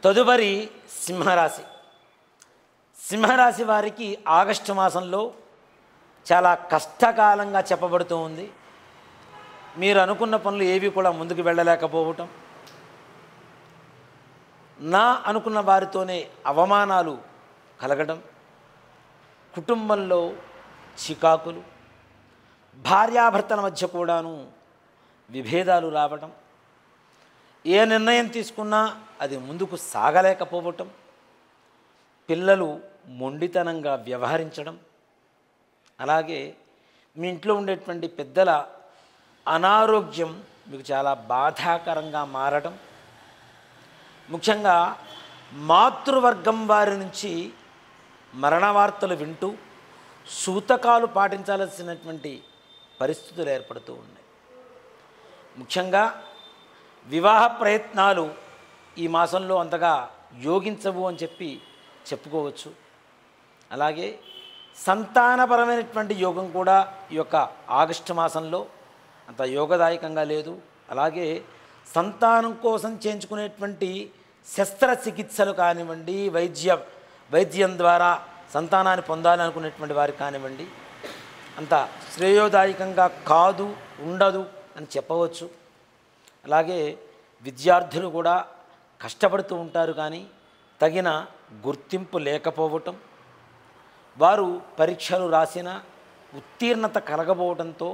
తదుపరి సింహరాశి సింహరాశి వారికి ఆగస్టు మాసంలో చాలా కష్టకాలంగా చెప్పబడుతూ ఉంది మీరు అనుకున్న పనులు ఏవి కూడా ముందుకు వెళ్ళలేకపోవటం నా అనుకున్న వారితోనే అవమానాలు కలగడం కుటుంబంలో చికాకులు భార్యాభర్తల మధ్య కూడాను విభేదాలు రావటం ఏ నిర్ణయం తీసుకున్నా అది ముందుకు సాగలేకపోవటం పిల్లలు మొండితనంగా వ్యవహరించడం అలాగే మీ ఇంట్లో ఉండేటువంటి పెద్దల అనారోగ్యం మీకు చాలా బాధాకరంగా మారడం ముఖ్యంగా మాతృవర్గం వారి నుంచి మరణ వార్తలు వింటూ సూతకాలు పాటించాల్సినటువంటి పరిస్థితులు ఏర్పడుతూ ఉన్నాయి ముఖ్యంగా వివాహ ప్రయత్నాలు ఈ మాసంలో అంతగా యోగించవు అని చెప్పి చెప్పుకోవచ్చు అలాగే సంతానపరమైనటువంటి యోగం కూడా ఈ యొక్క ఆగస్టు మాసంలో అంత యోగదాయకంగా లేదు అలాగే సంతానం కోసం చేయించుకునేటువంటి శస్త్రచికిత్సలు కానివ్వండి వైద్య వైద్యం ద్వారా సంతానాన్ని పొందాలనుకునేటువంటి వారికి కానివ్వండి అంత శ్రేయోదాయకంగా కాదు ఉండదు అని చెప్పవచ్చు అలాగే విద్యార్థులు కూడా కష్టపడుతూ ఉంటారు కానీ తగిన గుర్తింపు లేకపోవటం వారు పరీక్షలు రాసిన ఉత్తీర్ణత కలగబోవడంతో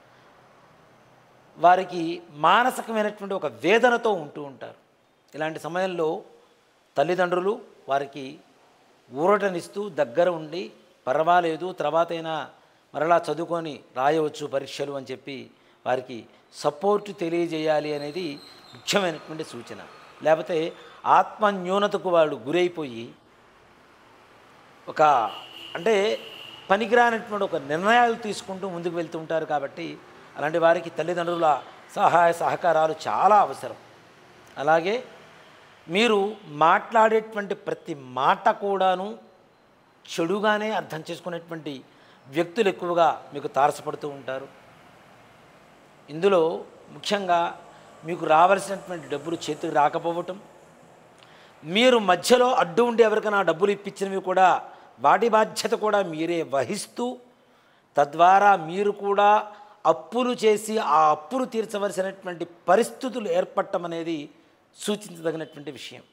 వారికి మానసికమైనటువంటి ఒక వేదనతో ఉంటూ ఉంటారు ఇలాంటి సమయంలో తల్లిదండ్రులు వారికి ఊరటనిస్తూ దగ్గర ఉండి పర్వాలేదు తర్వాతైనా మరలా చదువుకొని రాయవచ్చు పరీక్షలు అని చెప్పి వారికి సపోర్ట్ తెలియజేయాలి అనేది ముఖ్యమైనటువంటి సూచన లేకపోతే ఆత్మ న్యూనతకు వాళ్ళు గురైపోయి ఒక అంటే పనికిరానటువంటి ఒక నిర్ణయాలు తీసుకుంటూ ముందుకు వెళ్తూ ఉంటారు కాబట్టి అలాంటి వారికి తల్లిదండ్రుల సహాయ సహకారాలు చాలా అవసరం అలాగే మీరు మాట్లాడేటువంటి ప్రతి మాట కూడాను చెడుగానే అర్థం చేసుకునేటువంటి వ్యక్తులు ఎక్కువగా మీకు తారసపడుతూ ఉంటారు ఇందులో ముఖ్యంగా మీకు రావాల్సినటువంటి డబ్బులు చేతికి రాకపోవటం మీరు మధ్యలో అడ్డు ఉండి ఎవరికైనా డబ్బులు ఇప్పించినవి కూడా వాటి బాధ్యత కూడా మీరే వహిస్తూ తద్వారా మీరు కూడా అప్పులు చేసి ఆ అప్పులు తీర్చవలసినటువంటి పరిస్థితులు ఏర్పడటం అనేది సూచించదగినటువంటి విషయం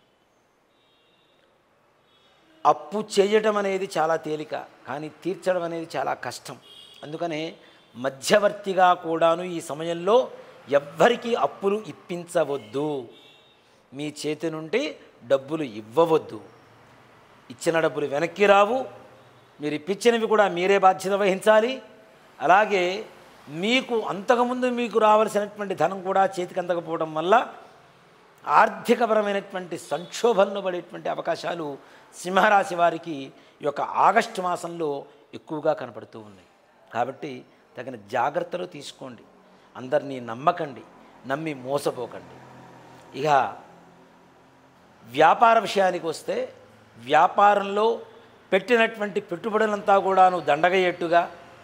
అప్పు చేయటం అనేది చాలా తేలిక కానీ తీర్చడం అనేది చాలా కష్టం అందుకనే మధ్యవర్తిగా కూడాను ఈ సమయంలో ఎవ్వరికీ అప్పులు ఇప్పించవద్దు మీ చేతి నుండి డబ్బులు ఇవ్వవద్దు ఇచ్చిన డబ్బులు వెనక్కి రావు మీరు ఇప్పించినవి కూడా మీరే బాధ్యత వహించాలి అలాగే మీకు అంతకుముందు మీకు రావాల్సినటువంటి ధనం కూడా చేతికి అందకపోవడం వల్ల ఆర్థికపరమైనటువంటి సంక్షోభంలో పడేటువంటి అవకాశాలు సింహరాశి వారికి ఈ యొక్క ఆగస్టు మాసంలో ఎక్కువగా కనపడుతూ ఉన్నాయి కాబట్టి తగిన జాగ్రత్తలు తీసుకోండి అందరినీ నమ్మకండి నమ్మి మోసపోకండి ఇక వ్యాపార విషయానికి వస్తే వ్యాపారంలో పెట్టినటువంటి పెట్టుబడులంతా కూడాను దండగయ్యేట్టుగా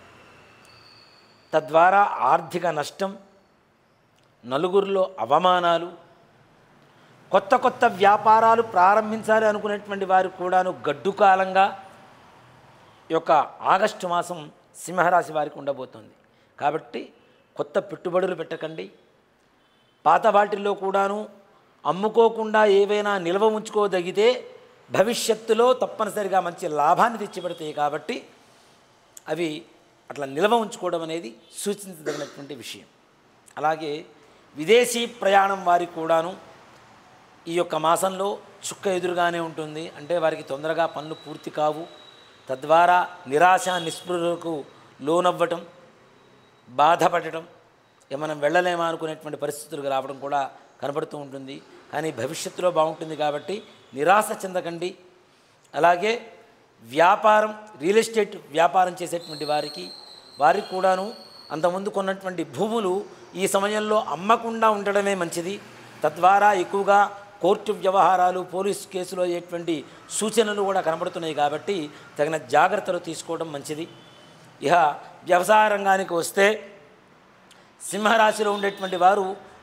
తద్వారా ఆర్థిక నష్టం నలుగురిలో అవమానాలు కొత్త కొత్త వ్యాపారాలు ప్రారంభించాలి అనుకునేటువంటి వారికి కూడాను గడ్డు కాలంగా ఈ యొక్క ఆగస్టు మాసం సింహరాశి వారికి ఉండబోతుంది కాబట్టి కొత్త పెట్టుబడులు పెట్టకండి పాత వాటిల్లో కూడాను అమ్ముకోకుండా ఏవైనా నిల్వ ఉంచుకోదగితే భవిష్యత్తులో తప్పనిసరిగా మంచి లాభాన్ని తెచ్చిపెడతాయి కాబట్టి అవి అట్లా నిల్వ ఉంచుకోవడం అనేది సూచించదగినటువంటి విషయం అలాగే విదేశీ ప్రయాణం వారికి కూడాను ఈ యొక్క మాసంలో చుక్క ఎదురుగానే ఉంటుంది అంటే వారికి తొందరగా పనులు పూర్తి కావు తద్వారా నిరాశ నిస్పృహలకు లోనవ్వటం బాధపడటం ఇక మనం వెళ్ళలేమా అనుకునేటువంటి పరిస్థితులకు రావడం కూడా కనబడుతూ ఉంటుంది కానీ భవిష్యత్తులో బాగుంటుంది కాబట్టి నిరాశ చెందకండి అలాగే వ్యాపారం రియల్ ఎస్టేట్ వ్యాపారం చేసేటువంటి వారికి వారికి కూడాను అంతకుముందు కొన్నటువంటి భూములు ఈ సమయంలో అమ్మకుండా ఉండడమే మంచిది తద్వారా ఎక్కువగా కోర్టు వ్యవహారాలు పోలీస్ కేసులు అయ్యేటువంటి సూచనలు కూడా కనబడుతున్నాయి కాబట్టి తగిన జాగ్రత్తలు తీసుకోవడం మంచిది ఇక వ్యవసాయ రంగానికి వస్తే సింహరాశిలో ఉండేటువంటి వారు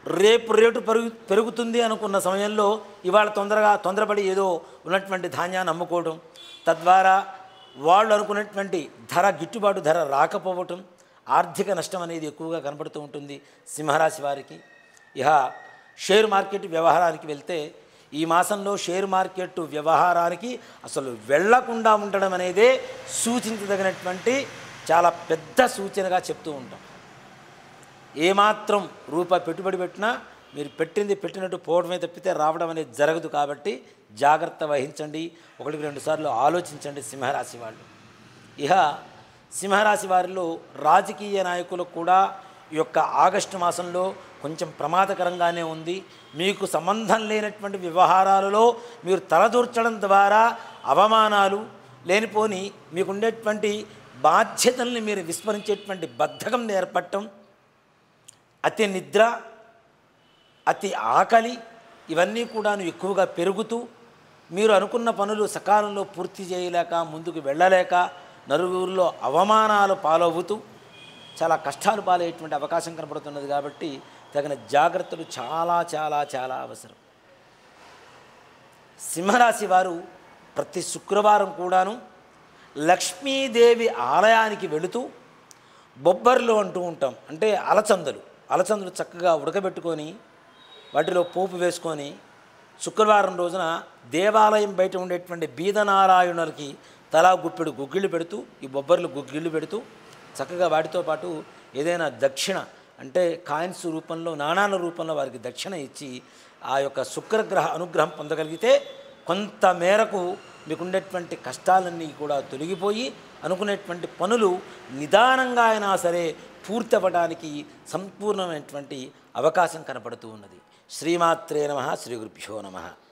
రేపు రేటు పెరుగు పెరుగుతుంది అనుకున్న సమయంలో ఇవాళ తొందరగా తొందరపడి ఏదో ఉన్నటువంటి ధాన్యాన్ని అమ్ముకోవడం తద్వారా వాళ్ళు అనుకున్నటువంటి ధర గిట్టుబాటు ధర రాకపోవటం ఆర్థిక నష్టం అనేది ఎక్కువగా కనబడుతూ ఉంటుంది సింహరాశి వారికి ఇహ షేర్ మార్కెట్ వ్యవహారానికి వెళ్తే ఈ మాసంలో షేర్ మార్కెట్ వ్యవహారానికి అసలు వెళ్లకుండా ఉండడం అనేదే సూచించదగినటువంటి చాలా పెద్ద సూచనగా చెప్తూ ఉంటాం ఏమాత్రం రూపాయి పెట్టుబడి పెట్టినా మీరు పెట్టింది పెట్టినట్టు పోవడమే తప్పితే రావడం అనేది జరగదు కాబట్టి జాగ్రత్త వహించండి ఒకటికి రెండు సార్లు ఆలోచించండి సింహరాశి వాళ్ళు ఇహ సింహరాశి వారిలో రాజకీయ నాయకులకు కూడా ఈ యొక్క ఆగస్టు మాసంలో కొంచెం ప్రమాదకరంగానే ఉంది మీకు సంబంధం లేనటువంటి వ్యవహారాలలో మీరు తలదూర్చడం ద్వారా అవమానాలు లేనిపోని మీకుండేటువంటి బాధ్యతల్ని మీరు విస్మరించేటువంటి బద్ధకం ఏర్పడటం అతి నిద్ర అతి ఆకలి ఇవన్నీ కూడాను ఎక్కువగా పెరుగుతూ మీరు అనుకున్న పనులు సకాలంలో పూర్తి చేయలేక ముందుకు వెళ్ళలేక నలుగురిలో అవమానాలు పాలవుతూ చాలా కష్టాలు పాలయ్యేటువంటి అవకాశం కనపడుతున్నది కాబట్టి తగిన జాగ్రత్తలు చాలా చాలా చాలా అవసరం సింహరాశి వారు ప్రతి శుక్రవారం కూడాను లక్ష్మీదేవి ఆలయానికి వెళుతూ బొబ్బర్లు అంటూ ఉంటాం అంటే అలచందలు అలచందలు చక్కగా ఉడకబెట్టుకొని వాటిలో పోపు వేసుకొని శుక్రవారం రోజున దేవాలయం బయట ఉండేటువంటి బీదనారాయణులకి తలా గుప్పెడు గుగ్గిళ్ళు పెడుతూ ఈ బొబ్బర్లు గుగ్గిళ్ళు పెడుతూ చక్కగా వాటితో పాటు ఏదైనా దక్షిణ అంటే కాయిన్స్ రూపంలో నాణాల రూపంలో వారికి దక్షిణ ఇచ్చి ఆ యొక్క శుక్రగ్రహ అనుగ్రహం పొందగలిగితే కొంత మేరకు మీకుండేటువంటి కష్టాలన్నీ కూడా తొలగిపోయి అనుకునేటువంటి పనులు నిదానంగా అయినా సరే పూర్తి అవ్వడానికి సంపూర్ణమైనటువంటి అవకాశం కనపడుతూ ఉన్నది శ్రీమాత్రే నమ శ్రీ గురుభ్యో నమ